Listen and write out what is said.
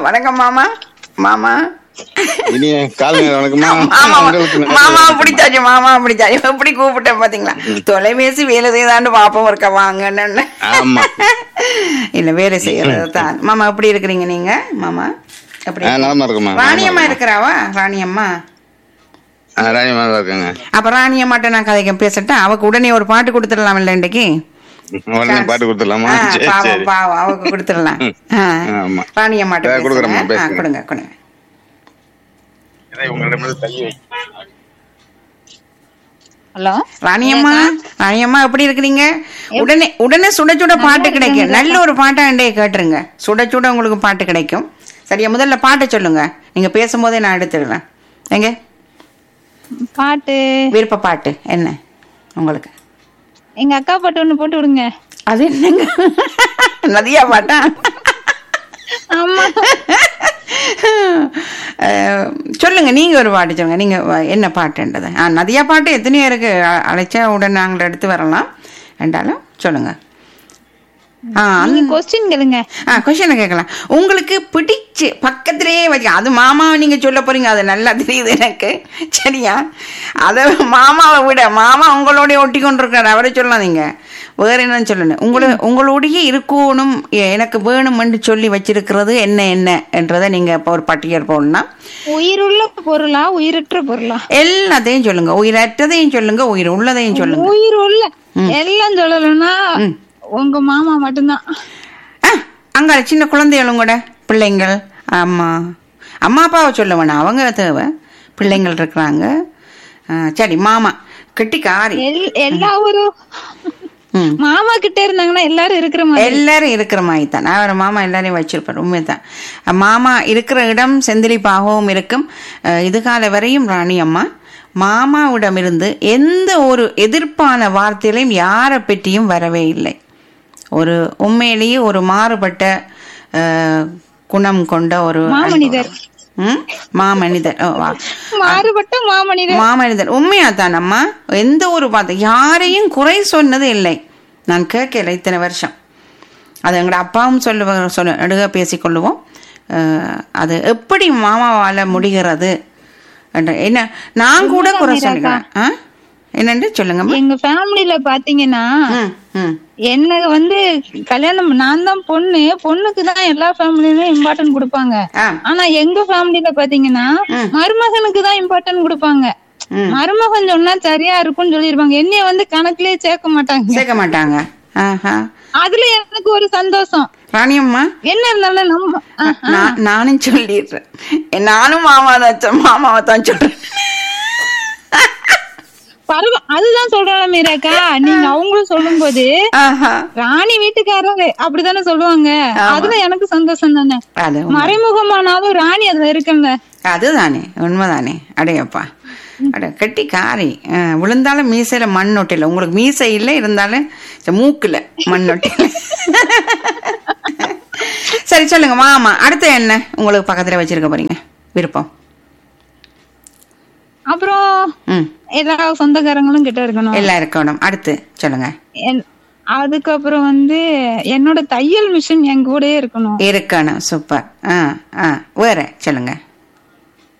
வணக்கம் மாமா மாமா இனிய காலை நேரம் வணக்கம்மா மாமா உங்களுக்கு நல்ல மாமா வணக்கம். பிடிச்சாச்சு மாமா பிடிச்சாச்சு எப்படி கூப்பிட்டேன் பாத்தீங்களா தொலைபேசி வேலை செய்தாண்டு பாப்போம் இருக்க வாங்கன்னு ஆமா இல்ல வேலை செய்யறது தான் மாமா எப்படி இருக்கிறீங்க நீங்க மாமா எப்படி ஆ, நலமா இருக்குமா ராணியம்மா இருக்கிறாவா ராணியம்மா ராணியம்மா தான் இருக்காங்க அப்ப ராணியம்மாட்ட நான் கதைக்க பேசட்டா அவக்கு உடனே ஒரு பாட்டு கொடுத்துடலாம் இல்ல இன்னைக்கு உடனே பாட்டு கொடுத்துடலாமா ஆ, சரி பாவம் சரி பாவம் அவக்கு கொடுத்துடலாம் ஆ. ஆமா. ராணியம்மாட்ட ஆ, கொடுக்குறேம்மா, பேசுறேன். ஆ, பேசுங்க. கொடுங்க கொடுங்க இதை உங்களிடமிருந்து தள்ளி வை ஹலோ ராணியம்மா ராணியம்மா எப்படி இருக்கிறீங்க உடனே உடனே சுட சுட பாட்டு கிடைக்கும் நல்ல ஒரு பாட்டா என்டைய கேட்டுருங்க சுட சுட உங்களுக்கு பாட்டு கிடைக்கும் சரியா முதல்ல பாட்டை சொல்லுங்க நீங்க பேசும்போதே நான் எடுத்துடுறேன் எங்க பாட்டு விருப்ப பாட்டு என்ன உங்களுக்கு எங்க அக்கா பாட்டு ஒண்ணு போட்டு விடுங்க அது என்னங்க நதியா பாட்டா ஆமா அஹ், சொல்லுங்க நீங்க ஒரு பாட்டு சொல்லுங்க நீங்க வ- என்ன பாட்டுன்றது ஆ நதியா பாட்டு எத்தனையோ இருக்கு அ- அழைச்சா உடனே நாங்கள் எடுத்து வரலாம் ரெண்டாலும் சொல்லுங்க ஆ அந்த நீங்க கொஸ்டின் கேளுங்க ஆ கொஸ்டின் கேட்கலாம் உங்களுக்கு பிடிச்சு பக்கத்திலேயே வச்சு அது மாமாவை நீங்க சொல்ல போறீங்க அது நல்லா தெரியுது எனக்கு சரியா அதை மாமாவை விட மாமா உங்களோடய ஒட்டி கொண்டு இருக்காரு அவரை சொல்லாதீங்க வேற என்னன்னு சொல்லணும் உங்களை உங்களோடய இருக்கணும் எ- எனக்கு வேணும்னு சொல்லி வச்சிருக்கிறது என்ன என்ன என்றதை நீங்க இப்போ ஒரு பட்டியல் போடணும் உயிருள்ள பொருளா உயிரற்ற பொருளா எல்லாத்தையும் சொல்லுங்க உயிரற்றதையும் சொல்லுங்க உயிர் உள்ளதையும் சொல்லுங்க உயிர் உள்ள எல்லாம் சொல்லலைன்னா உங்க மாமா மட்டும்தான் ஆ அங்க சின்ன குழந்தைகளும் கூட பிள்ளைங்கள் ஆமா அம்மா அப்பாவை சொல்ல வேணாம் அவங்க தேவை பிள்ளைங்கள் இருக்கிறாங்க ஆ, சரி மாமா கெட்டிக்காரி எல்- எல்லா ஒரு ம். மாமா கிட்ட இருந்தாங்கன்னா எல்லாரும் இருக்கிற மாதிரி எல்லாரும் இருக்கிற மாதிரி தான் நான் ஒரு மாமா எல்லாரையும் வச்சிருப்பார் உண்மைதான் மாமா இருக்கிற இடம் செந்திலிப்பாகவும் இருக்கும் அஹ், இதுகால வரையும் ராணி அம்மா மாமாவிடமிருந்து எந்த ஒரு எதிர்ப்பான வார்த்தையிலையும் யாரை பற்றியும் வரவே இல்லை ஒரு உண்மையிலேயே ஒரு மாறுபட்ட அஹ், குணம் கொண்ட ஒரு மாமனிதர். ம்? மாமனிதர் ஓ, வா. மாறுபட்ட மாமனிதர் மாமனிதர் உண்மையா தான் அம்மா எந்த ஒரு பார்த்து யாரையும் குறை சொன்னது இல்லை நான் கேட்கல இத்தனை வருஷம் அது எங்களோட அப்பாவும் சொல்லுவ சொல்ல நடுக பேசிக்கொள்ளுவோம் அஹ், அது எப்படி மாமாவால முடிகிறது என்ற என்ன நான் கூட குறை சொல்லுகிறேன் ஆ என்னண்டு சொல்லுங்கம்மா எங்க ஃபேமிலில பாத்தீங்கன்னா ம் ம் என்ன வந்து கல்யாணம் நான் தான் பொண்ணு பொண்ணுக்கு தான் எல்லா ஃபேமிலிலும் இம்பார்ட்டன்ட் கொடுப்பாங்க ஆ ஆனா எங்க ஃபேமிலில பாத்தீங்கன்னா மருமகனுக்கு தான் இம்பார்ட்டன்ட் கொடுப்பாங்க ம். மருமகன் சொன்னா சரியா இருக்கும்னு சொல்லிருப்பாங்க என்னைய வந்து கணக்குலயே சேர்க்க மாட்டாங்க சேர்க்க மாட்டாங்க ஆஹா அதுல எனக்கு ஒரு சந்தோஷம் ராணியம்மா என்ன இருந்தாலும் நம்ம ஆ, நான் நானும் சொல்லிடுறேன் நானும் மாமா தான் மாமாவை தான் சொல்றேன் பரவ அதுதான் சொல்றேன் மீராக்கா நீங்க அவங்களும் சொல்லும்போது ஆஹா ராணி வீட்டுக்காரரு அப்படித்தானே சொல்லுவாங்க அதுல எனக்கு சந்தோஷம் தானே அது மறைமுகமானாலும் ராணி அதுல இருக்குல்ல அதுதானே உண்மைதானே அடையப்பா அட கெட்டி காரி ஆ, விழுந்தாலும் மீசையில மண் ஒட்டில உங்களுக்கு மீசை இல்லை இருந்தாலும் இந்த மூக்குல மண் ஒட்டில சரி சொல்லுங்க மாமா அடுத்து என்ன உங்களுக்கு பக்கத்துல வச்சிருக்க போறீங்க விருப்பம் அப்புறம் ம் எல்லா சொந்தக்காரங்களும் கிட்ட இருக்கணும் எல்லாம் இருக்கணும் அடுத்து சொல்லுங்க என்- அதுக்கப்புறம் வந்து என்னோட தையல் மிஷின் என் கூடயே இருக்கணும் இருக்கணும் சூப்பர் ஆ ஆ வேற சொல்லுங்க